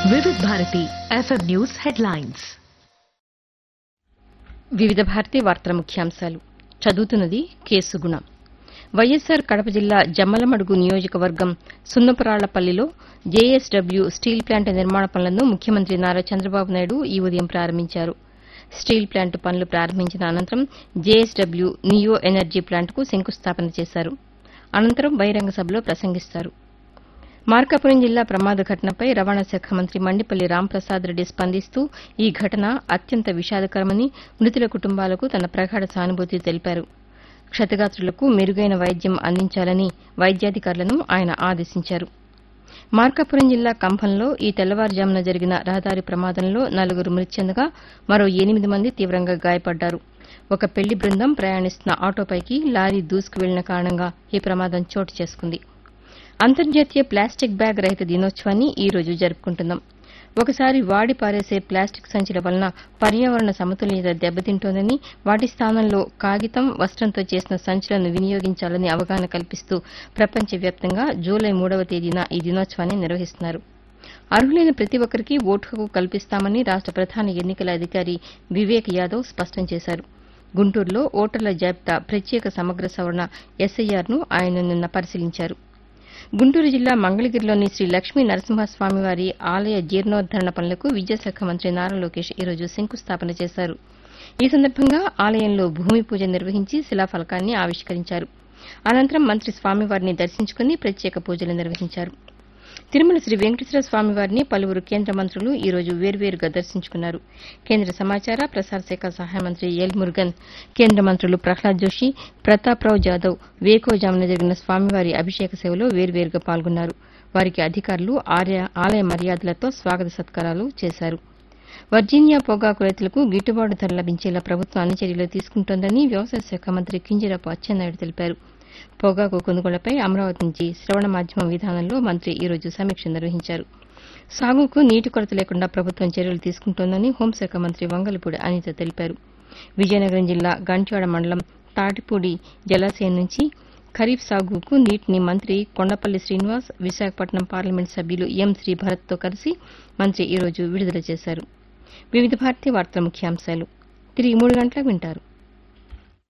వివిధ Bharati FM news headlines వివిధ భారతి వార్తల ముఖ్యాంశాలు చదువుతున్నది కేసు గుణ వైఎస్సార్ కడప జిల్లా జమ్మలమడుగు నియోజకవర్గం సున్నపురాళ్లపల్లిలో జేఎస్డబ్ల్యూ స్టీల్ ప్లాంట్ నిర్మాణ పనులను ముఖ్యమంత్రి నారా చంద్రబాబు నాయుడు ఈ ఉదయం ప్రారంభించారు స్టీల్ ప్లాంట్ పనులు ప్రారంభించిన అనంతరం జేఎస్డబ్ల్యూ నియో ఎనర్జీ ప్లాంట్కు శంకుస్థాపన చేశారు అనంతరం బహిరంగ సభలో ప్రసంగిస్తారు మార్కాపురం జిల్లా ప్రమాద ఘటనపై రవాణా శాఖ మంత్రి మండిపల్లి రాంప్రసాద్ రెడ్డి స్పందిస్తూ ఈ ఘటన అత్యంత విషాదకరమని మృతుల కుటుంబాలకు తన ప్రగాఢ సానుభూతి తెలిపారు క్షతగాత్రులకు మెరుగైన వైద్యం అందించాలని వైద్యాధికారులను ఆయన ఆదేశించారు మార్కాపురం జిల్లా కంభంలో ఈ తెల్లవారుజామున జరిగిన రహదారి ప్రమాదంలో నలుగురు మృతి చెందగా మరో ఎనిమిది మంది తీవ్రంగా గాయపడ్డారు ఒక పెళ్లి బృందం ప్రయాణిస్తున్న ఆటోపైకి లారీ దూసుకు వెళ్లిన కారణంగా ఈ ప్రమాదం చోటు చేసుకుంది అంతర్జాతీయ ప్లాస్టిక్ బ్యాగ్ రహిత దినోత్సవాన్ని ఈ రోజు జరుపుకుంటున్నాం ఒకసారి వాడి పారేసే ప్లాస్టిక్ సంచుల వలన పర్యావరణ సమతుల్యత దెబ్బతింటోందని వాటి స్థానంలో కాగితం వస్త్రంతో చేసిన సంచులను వినియోగించాలని అవగాహన కల్పిస్తూ ప్రపంచవ్యాప్తంగా జూలై మూడవ తేదీన ఈ దినోత్సవాన్ని నిర్వహిస్తున్నారు అర్హులైన ప్రతి ఒక్కరికి ఓటు హక్కు కల్పిస్తామని రాష్ట ప్రధాన ఎన్నికల అధికారి వివేక్ యాదవ్ స్పష్టం చేశారు గుంటూరులో ఓటర్ల జాబితా ప్రత్యేక సమగ్ర సవరణ ఎస్ఐఆర్ను ఆయన నిన్న పరిశీలించారు గుంటూరు జిల్లా మంగళగిరిలోని శ్రీ లక్ష్మీ నరసింహస్వామివారి ఆలయ జీర్ణోద్దరణ పనులకు విద్యాశాఖ మంత్రి నారా లోకేష్ ఈరోజు శంకుస్థాపన చేశారు ఈ సందర్భంగా ఆలయంలో భూమి పూజ నిర్వహించి శిలాఫలకాన్ని ఆవిష్కరించారు అనంతరం మంత్రి స్వామివారిని దర్శించుకుని ప్రత్యేక పూజలు నిర్వహించారు తిరుమల శ్రీ వెంకటేశ్వర స్వామివారిని పలువురు కేంద్ర మంత్రులు ఈ రోజు వేర్వేరుగా దర్శించుకున్నారు కేంద్ర సమాచార ప్రసార శాఖ సహాయ మంత్రి ఎల్ మురుగన్ కేంద్ర మంత్రులు ప్రహ్లాద్ జోషి ప్రతాప్రావు జాదవ్ వేకోజామున జరిగిన స్వామివారి అభిషేక సేవలో వేర్వేరుగా పాల్గొన్నారు వారికి అధికారులు ఆర్య- ఆలయ మర్యాదలతో స్వాగత సత్కారాలు చేశారు వర్జీనియా పొగాకు రైతులకు గిట్టుబాటు ధర లభించేలా ప్రభుత్వం అన్ని చర్యలు తీసుకుంటోందని వ్యవసాయ శాఖ మంత్రి కింజరాపు అచ్చెన్నాయుడు తెలిపారు పొగాకు కొనుగోళ్లపై అమరావతి నుంచి శ్రవణ మాధ్యమం విధానంలో మంత్రి ఈ రోజు సమీక్ష నిర్వహించారు సాగుకు నీటి కొరత లేకుండా ప్రభుత్వం చర్యలు తీసుకుంటోందని హోంశాఖ మంత్రి వంగలపూడి అనిత తెలిపారు విజయనగరం జిల్లా గంట్యాడ మండలం తాటిపూడి జలాశయం నుంచి ఖరీఫ్ సాగుకు నీటిని మంత్రి కొండపల్లి శ్రీనివాస్ విశాఖపట్నం పార్లమెంట్ సభ్యులు ఎం శ్రీ భరత్తో కలిసి మంత్రి ఈ రోజు విడుదల చేశారు వివిధ భారతీయ వార్తల ముఖ్యాంశాలు తిరిగి మూడు గంటలకు వింటారు